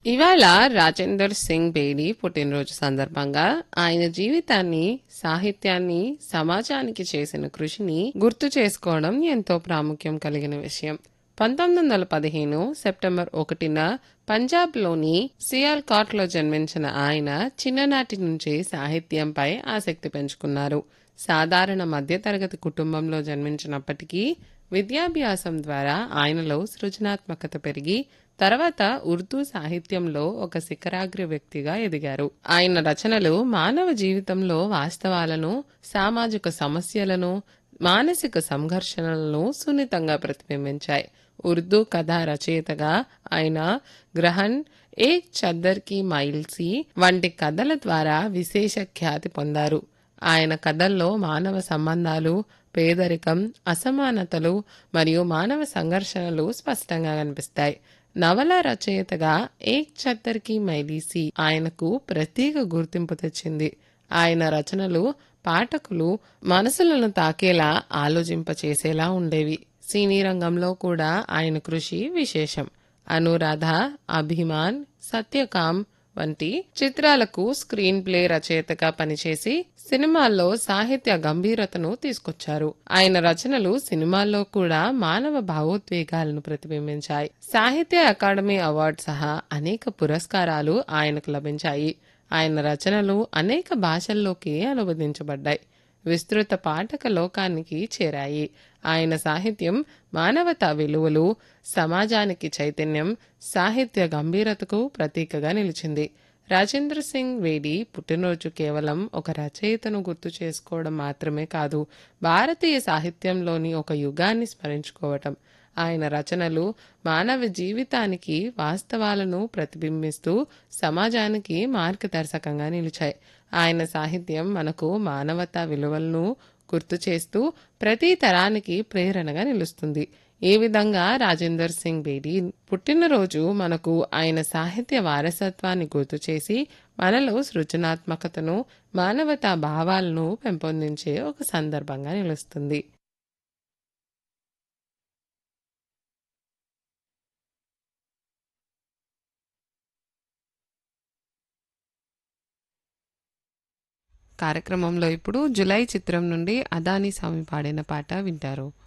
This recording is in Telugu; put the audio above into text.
ఇవాళ రాజేందర్ సింగ్ బేడి పుట్టినరోజు సందర్భంగా ఆయన జీవితాన్ని సాహిత్యాన్ని సమాజానికి చేసిన కృషిని గుర్తు చేసుకోవడం ఎంతో ప్రాముఖ్యం కలిగిన విషయం పంతొమ్మిది వందల పదిహేను సెప్టెంబర్ ఒకటిన పంజాబ్లోని సియాల్కాట్లో జన్మించిన ఆయన చిన్ననాటి నుంచే సాహిత్యంపై ఆసక్తి పెంచుకున్నారు సాధారణ మధ్యతరగతి కుటుంబంలో జన్మించినప్పటికీ విద్యాభ్యాసం ద్వారా ఆయనలో సృజనాత్మకత పెరిగి తర్వాత ఉర్దూ సాహిత్యంలో ఒక శిఖరాగ్ర వ్యక్తిగా ఎదిగారు ఆయన రచనలు మానవ జీవితంలో వాస్తవాలను సామాజిక సమస్యలను మానసిక సంఘర్షణలను సున్నితంగా ప్రతిబింబించాయి ఉర్దూ కథా రచయితగా ఆయన గ్రహణ్ ఏ చద్దర్ కి మైల్సీ వంటి కథల ద్వారా విశేష ఖ్యాతి పొందారు ఆయన కథల్లో మానవ సంబంధాలు పేదరికం అసమానతలు మరియు మానవ సంఘర్షణలు స్పష్టంగా కనిపిస్తాయి నవల రచయితగా ఏక్ చద్దర్ కి మైలీసి ఆయనకు ప్రత్యేక గుర్తింపు తెచ్చింది ఆయన రచనలు పాఠకులు మనసులను తాకేలా ఆలోచింపచేసేలా ఉండేవి సినీ రంగంలో కూడా ఆయన కృషి విశేషం అనురాధ అభిమాన్ సత్యకామ్ వంటి చిత్రాలకు స్క్రీన్ ప్లే రచయితగా పనిచేసి సినిమాల్లో సాహిత్య గంభీరతను తీసుకొచ్చారు ఆయన రచనలు సినిమాల్లో కూడా మానవ భావోద్వేగాలను ప్రతిబింబించాయి సాహిత్య అకాడమీ అవార్డు సహా అనేక పురస్కారాలు ఆయనకు లభించాయి ఆయన రచనలు అనేక భాషల్లోకి అనువదించబడ్డాయి విస్తృత పాఠక లోకానికి చేరాయి ఆయన సాహిత్యం మానవతా విలువలు సమాజానికి చైతన్యం సాహిత్య గంభీరతకు ప్రతీకగా నిలిచింది రాజేంద్ర సింగ్ వేడి పుట్టినరోజు కేవలం ఒక రచయితను గుర్తు చేసుకోవడం మాత్రమే కాదు భారతీయ సాహిత్యంలోని ఒక యుగాన్ని స్మరించుకోవటం ఆయన రచనలు మానవ జీవితానికి వాస్తవాలను ప్రతిబింబిస్తూ సమాజానికి మార్గదర్శకంగా నిలిచాయి ఆయన సాహిత్యం మనకు మానవతా విలువలను గుర్తు చేస్తూ ప్రతి తరానికి ప్రేరణగా నిలుస్తుంది ఈ విధంగా రాజేందర్ సింగ్ బేడి పుట్టినరోజు మనకు ఆయన సాహిత్య వారసత్వాన్ని గుర్తు చేసి మనలో సృజనాత్మకతను మానవతా భావాలను పెంపొందించే ఒక సందర్భంగా నిలుస్తుంది కార్యక్రమంలో ఇప్పుడు జులై చిత్రం నుండి అదాని స్వామి పాడిన పాట వింటారు